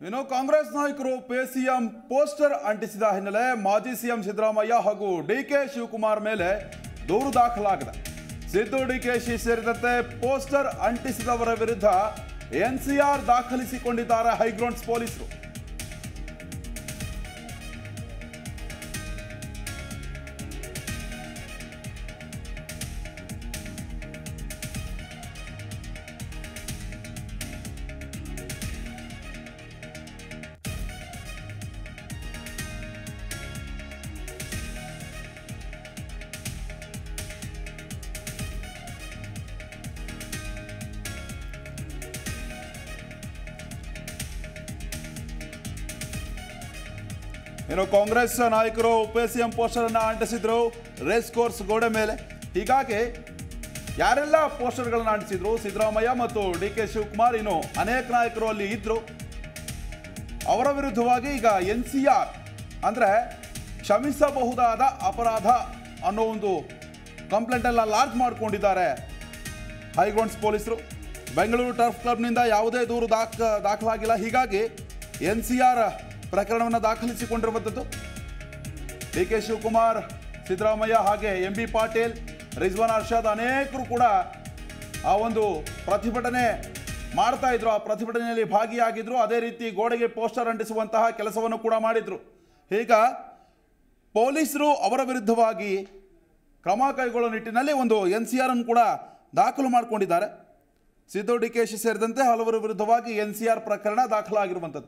ಇನ್ನು ಕಾಂಗ್ರೆಸ್ ನಾಯಕರು pay CM poster ಅಂಟಿಸಿದ ಹಿನ್ನೆಲೆ ಮಾಜಿ ಸಿಎಂ ಸಿದ್ದರಾಮಯ್ಯ ಹಾಗೂ ಡಿಕೆ ಶಿವಕುಮಾರ್ ಮೇಲೆ ದೂರು ದಾಖಲಾಗಿದೆ ಸಿದ್ದು ಡಿಕೆಶಿ ಸೇರಿದಂತೆ ಪೋಸ್ಟರ್ ಅಂಟಿಸಿದವರ ವಿರುದ್ಧ ಎನ್ಸಿಆರ್ ದಾಖಲಿಸಿಕೊಂಡಿದ್ದಾರೆ ಹೈಗ್ರೌಂಡ್ಸ್ ಪೊಲೀಸರು ಇನ್ನು ಕಾಂಗ್ರೆಸ್ ನಾಯಕರು ಪೇ ಸಿಎಂ ಪೋಸ್ಟರ್ ಅನ್ನ ಅಂಟಿಸಿದ್ರು ರೇಸ್ ಕೋರ್ಸ್ ಗೋಡೆ ಮೇಲೆ ಹೀಗಾಗಿ ಯಾರೆಲ್ಲ ಪೋಸ್ಟರ್ಗಳನ್ನ ಅಂಟಿಸಿದ್ರು ಸಿದ್ದರಾಮಯ್ಯ ಮತ್ತು ಡಿ ಕೆ ಶಿವಕುಮಾರ್ ಇನ್ನು ಅನೇಕ ನಾಯಕರು ಅಲ್ಲಿ ಇದ್ರು ಅವರ ವಿರುದ್ಧವಾಗಿ ಈಗ ಎನ್ ಸಿ ಆರ್ ಅಂದರೆ ಕ್ಷಮಿಸಬಹುದಾದ ಅಪರಾಧ ಅನ್ನೋ ಒಂದು ಕಂಪ್ಲೇಂಟ್ ಎಲ್ಲ ಲಾಂಚ್ ಮಾಡಿಕೊಂಡಿದ್ದಾರೆ ಹೈಗ್ರೌಂಡ್ಸ್ ಪೊಲೀಸರು ಬೆಂಗಳೂರು ಟರ್ಫ್ ಕ್ಲಬ್ನಿಂದ ಯಾವುದೇ ದೂರು ದಾಖ ದಾಖಲಾಗಿಲ್ಲ ಹೀಗಾಗಿ ಎನ್ ಸಿ ಆರ್ ಪ್ರಕರಣವನ್ನು ದಾಖಲಿಸಿಕೊಂಡಿರುವಂಥದ್ದು ಡಿ ಕೆ ಶಿವಕುಮಾರ್ ಸಿದ್ದರಾಮಯ್ಯ ಹಾಗೆ ಎಂ ಬಿ ಪಾಟೀಲ್ ರಿಜ್ವಾನ್ ಅರ್ಷಾದ್ ಅನೇಕರು ಕೂಡ ಆ ಒಂದು ಪ್ರತಿಭಟನೆ ಮಾಡ್ತಾ ಇದ್ರು ಆ ಪ್ರತಿಭಟನೆಯಲ್ಲಿ ಭಾಗಿಯಾಗಿದ್ರು ಅದೇ ರೀತಿ ಗೋಡೆಗೆ ಪೋಸ್ಟರ್ ಅಂಟಿಸುವಂತಹ ಕೆಲಸವನ್ನು ಕೂಡ ಮಾಡಿದ್ರು ಈಗ ಪೊಲೀಸರು ಅವರ ವಿರುದ್ಧವಾಗಿ ಕ್ರಮ ಕೈಗೊಳ್ಳೋ ನಿಟ್ಟಿನಲ್ಲಿ ಒಂದು ಎನ್ ಸಿ ಆರ್ ಅನ್ನು ಕೂಡ ದಾಖಲು ಮಾಡಿಕೊಂಡಿದ್ದಾರೆ ಸಿದ್ದು ಡಿ ಕೆ ಶಿ ಸೇರಿದಂತೆ ಹಲವರ ವಿರುದ್ಧವಾಗಿ ಎನ್ ಸಿ ಆರ್ ಪ್ರಕರಣ ದಾಖಲಾಗಿರುವಂಥದ್ದು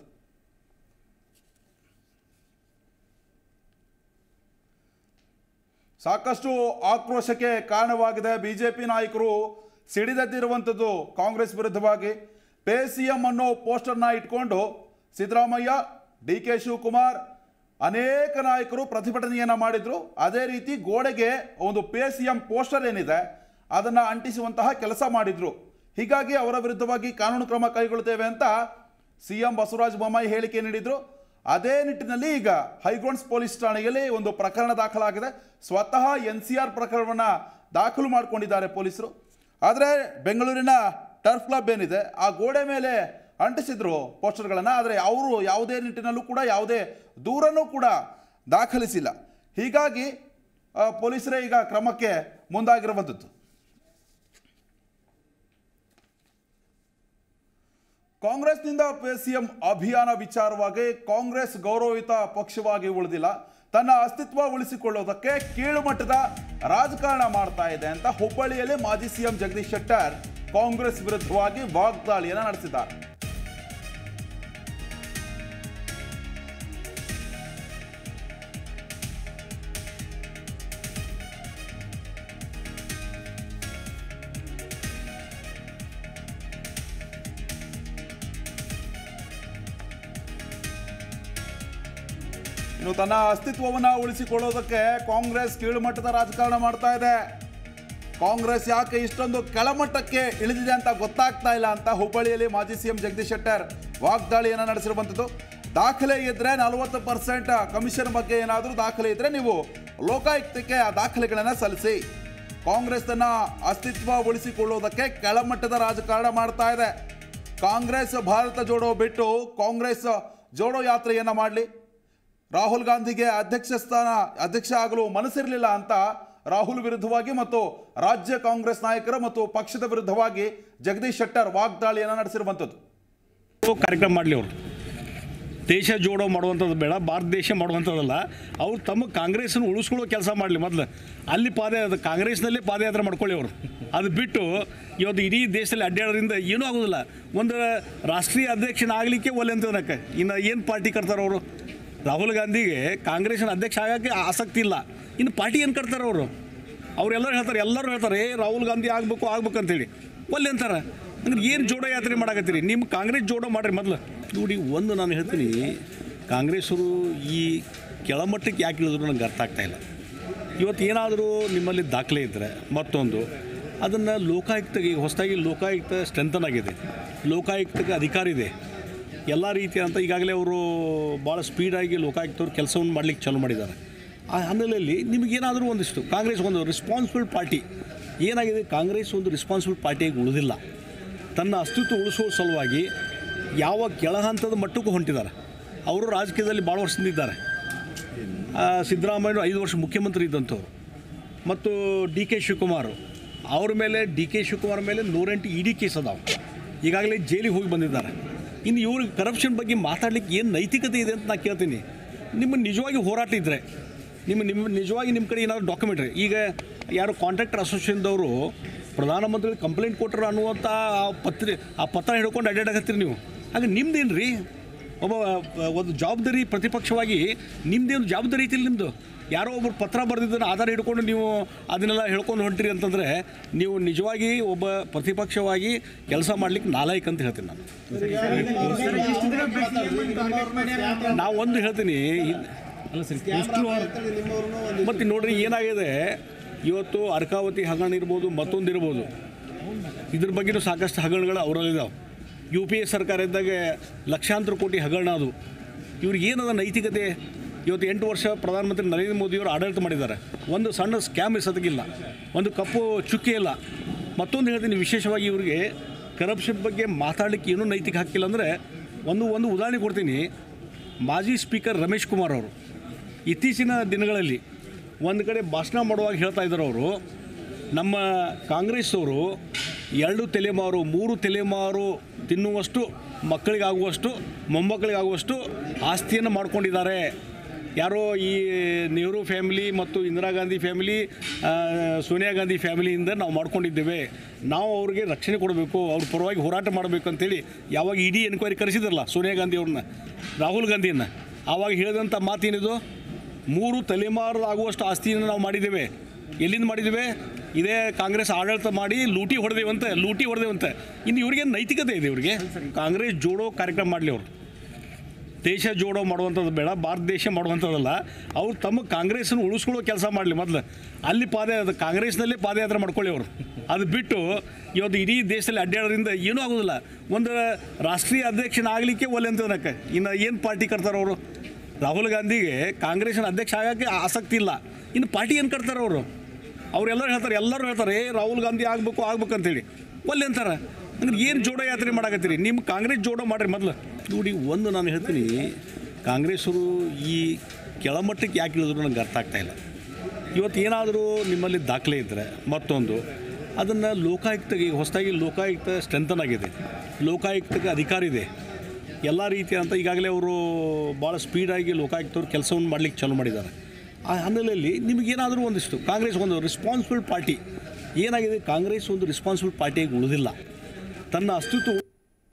ಸಾಕಷ್ಟು ಆಕ್ರೋಶಕ್ಕೆ ಕಾರಣವಾಗಿದೆ ಬಿಜೆಪಿ ನಾಯಕರು ಸಿಡಿದೆದ್ದಿರುವಂಥದ್ದು ಕಾಂಗ್ರೆಸ್ ವಿರುದ್ಧವಾಗಿ ಪೇ ಸಿ ಎಂ ಅನ್ನೋ ಪೋಸ್ಟರ್ನ ಇಟ್ಕೊಂಡು ಸಿದ್ದರಾಮಯ್ಯ ಡಿ ಕೆ ಶಿವಕುಮಾರ್ ಅನೇಕ ನಾಯಕರು ಪ್ರತಿಭಟನೆಯನ್ನು ಮಾಡಿದ್ರು ಅದೇ ರೀತಿ ಗೋಡೆಗೆ ಒಂದು ಪೇ ಸಿ ಎಂ ಪೋಸ್ಟರ್ ಏನಿದೆ ಅದನ್ನು ಅಂಟಿಸುವಂತಹ ಕೆಲಸ ಮಾಡಿದ್ರು ಹೀಗಾಗಿ ಅವರ ವಿರುದ್ಧವಾಗಿ ಕಾನೂನು ಕ್ರಮ ಕೈಗೊಳ್ಳುತ್ತೇವೆ ಅಂತ ಸಿ ಎಂ ಬಸವರಾಜ ಬೊಮ್ಮಾಯಿ ಹೇಳಿಕೆ ನೀಡಿದ್ರು ಅದೇ ನಿಟ್ಟಿನಲ್ಲಿ ಈಗ ಹೈಗ್ರೌಂಡ್ಸ್ ಪೊಲೀಸ್ ಠಾಣೆಯಲ್ಲಿ ಒಂದು ಪ್ರಕರಣ ದಾಖಲಾಗಿದೆ ಸ್ವತಃ ಎನ್ ಸಿ ಆರ್ ಪ್ರಕರಣವನ್ನು ದಾಖಲು ಮಾಡಿಕೊಂಡಿದ್ದಾರೆ ಪೊಲೀಸರು ಆದರೆ ಬೆಂಗಳೂರಿನ ಟರ್ಫ್ ಕ್ಲಬ್ ಏನಿದೆ ಆ ಗೋಡೆ ಮೇಲೆ ಅಂಟಿಸಿದ್ರು ಪೋಸ್ಟರ್ಗಳನ್ನು ಆದರೆ ಅವರು ಯಾವುದೇ ನಿಟ್ಟಿನಲ್ಲೂ ಕೂಡ ಯಾವುದೇ ದೂರನೂ ಕೂಡ ದಾಖಲಿಸಿಲ್ಲ ಹೀಗಾಗಿ ಆ, ಪೊಲೀಸರೇ ಈಗ ಕ್ರಮಕ್ಕೆ ಮುಂದಾಗಿರುವಂಥದ್ದು ಕಾಂಗ್ರೆಸ್ನಿಂದ ಸಿಎಂ ಅಭಿಯಾನ ವಿಚಾರವಾಗಿ ಕಾಂಗ್ರೆಸ್ ಗೌರವಯುತ ಪಕ್ಷವಾಗಿ ಉಳಿದಿಲ್ಲ ತನ್ನ ಅಸ್ತಿತ್ವ ಉಳಿಸಿಕೊಳ್ಳುವುದಕ್ಕೆ ಕೀಳುಮಟ್ಟದ ರಾಜಕಾರಣ ಮಾಡ್ತಾ ಇದೆ ಅಂತ ಹುಬ್ಬಳ್ಳಿಯಲ್ಲಿ ಮಾಜಿ ಸಿಎಂ ಜಗದೀಶ್ ಶೆಟ್ಟರ್ ಕಾಂಗ್ರೆಸ್ ವಿರುದ್ಧವಾಗಿ ವಾಗ್ದಾಳಿಯನ್ನು ನಡೆಸಿದ್ದಾರೆ ಇನ್ನು ತನ್ನ ಅಸ್ತಿತ್ವವನ್ನು ಉಳಿಸಿಕೊಳ್ಳೋದಕ್ಕೆ ಕಾಂಗ್ರೆಸ್ ಕೀಳುಮಟ್ಟದ ರಾಜಕಾರಣ ಮಾಡ್ತಾ ಇದೆ ಕಾಂಗ್ರೆಸ್ ಯಾಕೆ ಇಷ್ಟೊಂದು ಕೆಳಮಟ್ಟಕ್ಕೆ ಇಳಿದಿದೆ ಅಂತ ಗೊತ್ತಾಗ್ತಾ ಇಲ್ಲ ಅಂತ ಹುಬ್ಬಳ್ಳಿಯಲ್ಲಿ ಮಾಜಿ ಸಿಎಂ ಜಗದೀಶ್ ಶೆಟ್ಟರ್ ವಾಗ್ದಾಳಿಯನ್ನು ನಡೆಸಿರುವಂಥದ್ದು ದಾಖಲೆ ಇದ್ರೆ ನಲವತ್ತು ಪರ್ಸೆಂಟ್ ಕಮಿಷನ್ ಬಗ್ಗೆ ಏನಾದರೂ ದಾಖಲೆ ಇದ್ರೆ ನೀವು ಲೋಕಾಯುಕ್ತಕ್ಕೆ ಆ ದಾಖಲೆಗಳನ್ನು ಸಲ್ಲಿಸಿ ಕಾಂಗ್ರೆಸ್ ತನ್ನ ಅಸ್ತಿತ್ವ ಉಳಿಸಿಕೊಳ್ಳುವುದಕ್ಕೆ ಕೆಳಮಟ್ಟದ ರಾಜಕಾರಣ ಮಾಡ್ತಾ ಇದೆ ಕಾಂಗ್ರೆಸ್ ಭಾರತ ಜೋಡೋ ಬಿಟ್ಟು ಕಾಂಗ್ರೆಸ್ ಜೋಡೋ ಯಾತ್ರೆಯನ್ನು ಮಾಡಲಿ ರಾಹುಲ್ ಗಾಂಧಿಗೆ ಅಧ್ಯಕ್ಷ ಸ್ಥಾನ ಅಧ್ಯಕ್ಷ ಆಗಲು ಮನಸ್ಸಿರಲಿಲ್ಲ ಅಂತ ರಾಹುಲ್ ವಿರುದ್ಧವಾಗಿ ಮತ್ತು ರಾಜ್ಯ ಕಾಂಗ್ರೆಸ್ ನಾಯಕರ ಮತ್ತು ಪಕ್ಷದ ವಿರುದ್ಧವಾಗಿ ಜಗದೀಶ್ ಶೆಟ್ಟರ್ ವಾಗ್ದಾಳಿಯನ್ನು ನಡೆಸಿರುವಂಥದ್ದು ಕಾರ್ಯಕ್ರಮ ಮಾಡಲಿ ಅವರು ದೇಶ ಜೋಡೋ ಮಾಡುವಂಥದ್ದು ಬೇಡ ಭಾರತ ದೇಶ ಮಾಡುವಂಥದ್ದಲ್ಲ ಅವ್ರು ತಮ್ಮ ಕಾಂಗ್ರೆಸ್ಸನ್ನು ಉಳಿಸ್ಕೊಳ್ಳೋ ಕೆಲಸ ಮಾಡಲಿ ಮೊದಲು ಅಲ್ಲಿ ಪಾದ ಅದು ಕಾಂಗ್ರೆಸ್ನಲ್ಲಿ ಪಾದಯಾತ್ರೆ ಮಾಡ್ಕೊಳ್ಳಿ ಅವರು ಅದು ಬಿಟ್ಟು ಇವತ್ತು ಇಡೀ ದೇಶದಲ್ಲಿ ಅಡ್ಡಾಡೋದ್ರಿಂದ ಏನೂ ಆಗೋದಿಲ್ಲ ಒಂದು ರಾಷ್ಟ್ರೀಯ ಅಧ್ಯಕ್ಷನ ಆಗಲಿಕ್ಕೆ ಒಲ್ಲೆ ಅಂತನಕ್ಕೆ ಇನ್ನು ಏನು ಪಾರ್ಟಿ ಕಟ್ತಾರೆ ಅವರು ರಾಹುಲ್ ಗಾಂಧಿಗೆ ಕಾಂಗ್ರೆಸ್ನ ಅಧ್ಯಕ್ಷ ಆಗೋಕ್ಕೆ ಆಸಕ್ತಿ ಇಲ್ಲ ಇನ್ನು ಪಾರ್ಟಿ ಏನು ಕಟ್ತಾರೆ ಅವರು ಅವರೆಲ್ಲರೂ ಹೇಳ್ತಾರೆ ಎಲ್ಲರೂ ಹೇಳ್ತಾರೆ ಏ ರಾಹುಲ್ ಗಾಂಧಿ ಆಗಬೇಕು ಆಗ್ಬೇಕು ಅಂತೇಳಿ ಒಲ್ಲೆ ಅಂತಾರೆ ಅಂದ್ರೆ ಏನು ಜೋಡೋ ಯಾತ್ರೆ ಮಾಡಾಕತ್ತೀರಿ ನಿಮ್ಮ ಕಾಂಗ್ರೆಸ್ ಜೋಡೋ ಮಾಡ್ರಿ ಮೊದಲು ನೋಡಿ ಒಂದು ನಾನು ಹೇಳ್ತೀನಿ ಕಾಂಗ್ರೆಸ್ಸರು ಈ ಕೆಳಮಟ್ಟಕ್ಕೆ ಯಾಕೆ ಇಳಿದ್ರು ನಂಗೆ ಅರ್ಥ ಆಗ್ತಾ ಇಲ್ಲ ಇವತ್ತು ಏನಾದರೂ ನಿಮ್ಮಲ್ಲಿ ದಾಖಲೆ ಇದ್ದರೆ ಮತ್ತೊಂದು ಅದನ್ನು ಲೋಕಾಯುಕ್ತಗೆ ಈಗ ಹೊಸದಾಗಿ ಲೋಕಾಯುಕ್ತ ಸ್ಟ್ರೆಂಥನ್ ಆಗಿದೆ ಲೋಕಾಯುಕ್ತಕ್ಕೆ ಅಧಿಕಾರ ಇದೆ ಎಲ್ಲ ರೀತಿಯಾದಂಥ ಈಗಾಗಲೇ ಅವರು ಭಾಳ ಸ್ಪೀಡಾಗಿ ಲೋಕಾಯುಕ್ತವ್ರು ಕೆಲಸವನ್ನು ಮಾಡಲಿಕ್ಕೆ ಚಾಲೂ ಮಾಡಿದ್ದಾರೆ ಆ ಹಿನ್ನೆಲೆಯಲ್ಲಿ ನಿಮಗೇನಾದರೂ ಒಂದಿಷ್ಟು ಕಾಂಗ್ರೆಸ್ ಒಂದು ರೆಸ್ಪಾನ್ಸಿಬಲ್ ಪಾರ್ಟಿ ಏನಾಗಿದೆ ಕಾಂಗ್ರೆಸ್ ಒಂದು ರೆಸ್ಪಾನ್ಸಿಬಲ್ ಪಾರ್ಟಿಯಾಗಿ ಉಳಿದಿಲ್ಲ ತನ್ನ ಅಸ್ತಿತ್ವ ಉಳಿಸುವ ಸಲುವಾಗಿ ಯಾವ ಕೆಳ ಹಂತದ ಮಟ್ಟಕ್ಕೂ ಹೊಂಟಿದ್ದಾರೆ ಅವರು ರಾಜಕೀಯದಲ್ಲಿ ಭಾಳ ವರ್ಷದಿಂದ ಇದ್ದಾರೆ ಆ, ಸಿದ್ದರಾಮಯ್ಯರು ಐದು ವರ್ಷ ಮುಖ್ಯಮಂತ್ರಿ ಇದ್ದಂಥವ್ರು ಮತ್ತು ಡಿ ಕೆ ಶಿವಕುಮಾರ್ ಅವ್ರ ಮೇಲೆ ಡಿ ಕೆ ಶಿವಕುಮಾರ್ ಮೇಲೆ ನೂರೆಂಟು ಇ ಡಿ ಕೇಸ್ ಅದಾವೆ ಈಗಾಗಲೇ ಜೈಲಿಗೆ ಹೋಗಿ ಬಂದಿದ್ದಾರೆ ಇನ್ನು ಇವ್ರಿಗೆ ಕರಪ್ಷನ್ ಬಗ್ಗೆ ಮಾತಾಡ್ಲಿಕ್ಕೆ ಏನು ನೈತಿಕತೆ ಇದೆ ಅಂತ ನಾನು ಕೇಳ್ತೀನಿ ನಿಮ್ಮ ನಿಜವಾಗಿ ಹೋರಾಟ ಇದ್ದರೆ ನಿಮ್ಮ ನಿಮ್ಮ ನಿಜವಾಗಿ ನಿಮ್ಮ ಕಡೆ ಏನಾದ್ರು ಡಾಕ್ಯುಮೆಂಟ್ರಿ ಈಗ ಯಾರು ಕಾಂಟ್ರಾಕ್ಟರ್ ಅಸೋಸಿಯೇಷನ್ದವರು ಪ್ರಧಾನಮಂತ್ರಿ ಕಂಪ್ಲೇಂಟ್ ಕೊಟ್ಟರು ಅನ್ನುವಂಥ ಆ ಪತ್ರಿ ಆ ಪತ್ರ ಹಿಡ್ಕೊಂಡು ಅಡ್ಡಾಡಕತ್ತೀರಿ ನೀವು ಹಾಗೆ ನಿಮ್ದೇನು ರೀ ಒಬ್ಬ ಅಹ್, ಒಂದು ಜವಾಬ್ದಾರಿ ಪ್ರತಿಪಕ್ಷವಾಗಿ ನಿಮ್ದೇನು ಜವಾಬ್ದಾರಿ ಐತಿಲ್ಲ ನಿಮ್ಮದು ಯಾರೋ ಒಬ್ಬರು ಪತ್ರ ಬರೆದಿದ್ದನ್ನು ಆಧಾರ ಹಿಡ್ಕೊಂಡು ನೀವು ಅದನ್ನೆಲ್ಲ ಹೇಳ್ಕೊಂಡು ಹೊಂಟಿರಿ ಅಂತಂದರೆ ನೀವು ನಿಜವಾಗಿ ಒಬ್ಬ ಪ್ರತಿಪಕ್ಷವಾಗಿ ಕೆಲಸ ಮಾಡ್ಲಿಕ್ಕೆ ನಾಲಾಯಕ್ ಅಂತ ಹೇಳ್ತೀನಿ ನಾನು ನಾವು ಒಂದು ಹೇಳ್ತೀನಿ ಇದ್- ಮತ್ತು ನೋಡ್ರಿ ಏನಾಗಿದೆ ಇವತ್ತು ಅರ್ಕಾವತಿ ಹಗರಣ ಇರ್ಬೋದು ಮತ್ತೊಂದು ಇರ್ಬೋದು ಇದ್ರ ಬಗ್ಗೆನೂ ಸಾಕಷ್ಟು ಹಗರಣಗಳು ಅವರಲ್ಲಿದ್ದಾವೆ ಯು ಪಿ ಎ ಸರ್ಕಾರ ಇದ್ದಾಗ ಲಕ್ಷಾಂತರ ಕೋಟಿ ಹಗರಣ ಅದು ಇವ್ರಿಗೆ ಏನದ ನೈತಿಕತೆ ಇವತ್ತು ಎಂಟು ವರ್ಷ ಪ್ರಧಾನಮಂತ್ರಿ ನರೇಂದ್ರ ಮೋದಿಯವರು ಆಡಳಿತ ಮಾಡಿದ್ದಾರೆ ಒಂದು ಸಣ್ಣ ಸ್ಕ್ಯಾಮ್ ಎಸೋದಕ್ಕಿಲ್ಲ ಒಂದು ಕಪ್ಪು ಚುಕ್ಕಿ ಇಲ್ಲ ಮತ್ತೊಂದು ಹೇಳ್ತೀನಿ ವಿಶೇಷವಾಗಿ ಇವರಿಗೆ ಕರಪ್ಷನ್ ಬಗ್ಗೆ ಮಾತಾಡಲಿಕ್ಕೆ ಏನೂ ನೈತಿಕ ಹಾಕಿಲ್ಲ ಅಂದರೆ ಒಂದು ಒಂದು ಉದಾಹರಣೆ ಕೊಡ್ತೀನಿ ಮಾಜಿ ಸ್ಪೀಕರ್ ರಮೇಶ್ ಕುಮಾರ್ ಅವರು ಇತ್ತೀಚಿನ ದಿನಗಳಲ್ಲಿ ಒಂದು ಕಡೆ ಭಾಷಣ ಮಾಡುವಾಗ ಹೇಳ್ತಾ ಇದ್ದಾರೆ ಅವರು ನಮ್ಮ ಕಾಂಗ್ರೆಸ್ ಅವರು ಎರಡು ತಲೆಮಾರು ಮೂರು ತಲೆಮಾರು ತಿನ್ನುವಷ್ಟು ಮಕ್ಕಳಿಗಾಗುವಷ್ಟು ಮೊಮ್ಮಕ್ಕಳಿಗಾಗುವಷ್ಟು ಆಸ್ತಿಯನ್ನು ಮಾಡ್ಕೊಂಡಿದ್ದಾರೆ ಯಾರೋ ಈ ನೆಹರು ಫ್ಯಾಮಿಲಿ ಮತ್ತು ಇಂದಿರಾ ಗಾಂಧಿ ಫ್ಯಾಮಿಲಿ ಆ, ಸೋನಿಯಾ ಗಾಂಧಿ ಫ್ಯಾಮಿಲಿಯಿಂದ ನಾವು ಮಾಡ್ಕೊಂಡಿದ್ದೇವೆ ನಾವು ಅವ್ರಿಗೆ ರಕ್ಷಣೆ ಕೊಡಬೇಕು ಅವ್ರ ಪರವಾಗಿ ಹೋರಾಟ ಮಾಡಬೇಕು ಅಂತೇಳಿ ಯಾವಾಗ ಇಡೀ ಎನ್ಕ್ವೈರಿ ಕರೆಸಿದ್ರಲ್ಲ ಸೋನಿಯಾ ಗಾಂಧಿ ಅವ್ರನ್ನ ರಾಹುಲ್ ಗಾಂಧಿಯನ್ನು ಆವಾಗ ಹೇಳಿದಂಥ ಮಾತೇನಿದು ಮೂರು ತಲೆಮಾರು ಆಗುವಷ್ಟು ಆಸ್ತಿಯನ್ನು ನಾವು ಮಾಡಿದ್ದೇವೆ ಎಲ್ಲಿಂದ ಮಾಡಿದ್ದೇವೆ ಇದೇ ಕಾಂಗ್ರೆಸ್ ಆಡಳಿತ ಮಾಡಿ ಲೂಟಿ ಹೊಡೆದೇವಂತೆ ಲೂಟಿ ಹೊಡೆದೇವಂತೆ ಇನ್ನು ಇವ್ರಿಗೆ ನೈತಿಕತೆ ಇದೆ ಇವ್ರಿಗೆ ಕಾಂಗ್ರೆಸ್ ಜೋಡೋ ಕಾರ್ಯಕ್ರಮ ಮಾಡಲಿ ಅವರು ದೇಶ ಜೋಡೋ ಮಾಡುವಂಥದ್ದು ಬೇಡ ಭಾರತ ದೇಶ ಮಾಡುವಂಥದ್ದಲ್ಲ ಅವ್ರು ತಮ್ಮ ಕಾಂಗ್ರೆಸ್ಸನ್ನು ಉಳಿಸ್ಕೊಳ್ಳೋ ಕೆಲಸ ಮಾಡಲಿ ಮೊದಲು ಅಲ್ಲಿ ಪಾದ ಅದು ಕಾಂಗ್ರೆಸ್ನಲ್ಲೇ ಪಾದಯಾತ್ರೆ ಮಾಡ್ಕೊಳ್ಳಿ ಅವರು ಅದು ಬಿಟ್ಟು ಇವತ್ತು ಇಡೀ ದೇಶದಲ್ಲಿ ಅಡ್ಡಾಡೋದ್ರಿಂದ ಏನೂ ಆಗೋದಿಲ್ಲ ಒಂದು ರಾಷ್ಟ್ರೀಯ ಅಧ್ಯಕ್ಷನಾಗಲಿಕ್ಕೆ ಒಲ್ಲೆ ಅಂತ ಅನ್ನಕ್ಕೆ ಇನ್ನು ಏನು ಪಾರ್ಟಿ ಕಟ್ತಾರೆ ಅವರು ರಾಹುಲ್ ಗಾಂಧಿಗೆ ಕಾಂಗ್ರೆಸ್ನ ಅಧ್ಯಕ್ಷ ಆಗೋಕ್ಕೆ ಆಸಕ್ತಿ ಇಲ್ಲ ಇನ್ನು ಪಾರ್ಟಿ ಏನು ಕಟ್ತಾರೆ ಅವರು ಅವರೆಲ್ಲರೂ ಹೇಳ್ತಾರೆ ಎಲ್ಲರೂ ಹೇಳ್ತಾರೆ ಏ ರಾಹುಲ್ ಗಾಂಧಿ ಆಗಬೇಕು ಆಗ್ಬೇಕು ಅಂತೇಳಿ ಒಲ್ಲೆ ಅಂತಾರೆ ಅಂದ್ರೆ ಏನು ಜೋಡೋ ಯಾತ್ರೆ ಮಾಡಕತ್ತೀರಿ ನಿಮ್ಮ ಕಾಂಗ್ರೆಸ್ ಜೋಡೋ ಮಾಡ್ರಿ ಮೊದಲು ನೋಡಿ ಒಂದು ನಾನು ಹೇಳ್ತೀನಿ ಕಾಂಗ್ರೆಸ್ಸರು ಈ ಕೆಳಮಟ್ಟಕ್ಕೆ ಯಾಕೆ ಇಳಿದ್ರು ನನಗೆ ಅರ್ಥ ಆಗ್ತಾ ಇಲ್ಲ ಇವತ್ತು ಏನಾದರೂ ನಿಮ್ಮಲ್ಲಿ ದಾಖಲೆ ಇದ್ದರೆ ಮತ್ತೊಂದು ಅದನ್ನು ಲೋಕಾಯುಕ್ತಗೆ ಈಗ ಹೊಸದಾಗಿ ಲೋಕಾಯುಕ್ತ ಸ್ಟ್ರೆಂಥನ್ ಆಗಿದೆ ಲೋಕಾಯುಕ್ತಕ್ಕೆ ಅಧಿಕಾರ ಇದೆ ಎಲ್ಲ ರೀತಿಯಾದಂಥ ಈಗಾಗಲೇ ಅವರು ಭಾಳ ಸ್ಪೀಡಾಗಿ ಲೋಕಾಯುಕ್ತವ್ರು ಕೆಲಸವನ್ನು ಮಾಡಲಿಕ್ಕೆ ಚಾಲೂ ಮಾಡಿದ್ದಾರೆ ಆ ಹಿನ್ನೆಲೆಯಲ್ಲಿ ನಿಮಗೇನಾದರೂ ಒಂದಿಷ್ಟು ಕಾಂಗ್ರೆಸ್ ಒಂದು ರೆಸ್ಪಾನ್ಸಿಬಲ್ ಪಾರ್ಟಿ ಏನಾಗಿದೆ ಕಾಂಗ್ರೆಸ್ ಒಂದು ರೆಸ್ಪಾನ್ಸಿಬಲ್ ಪಾರ್ಟಿಯಾಗಿ ಉಳಿದಿಲ್ಲ ತನ್ನ ಅಸ್ತಿತ್ವ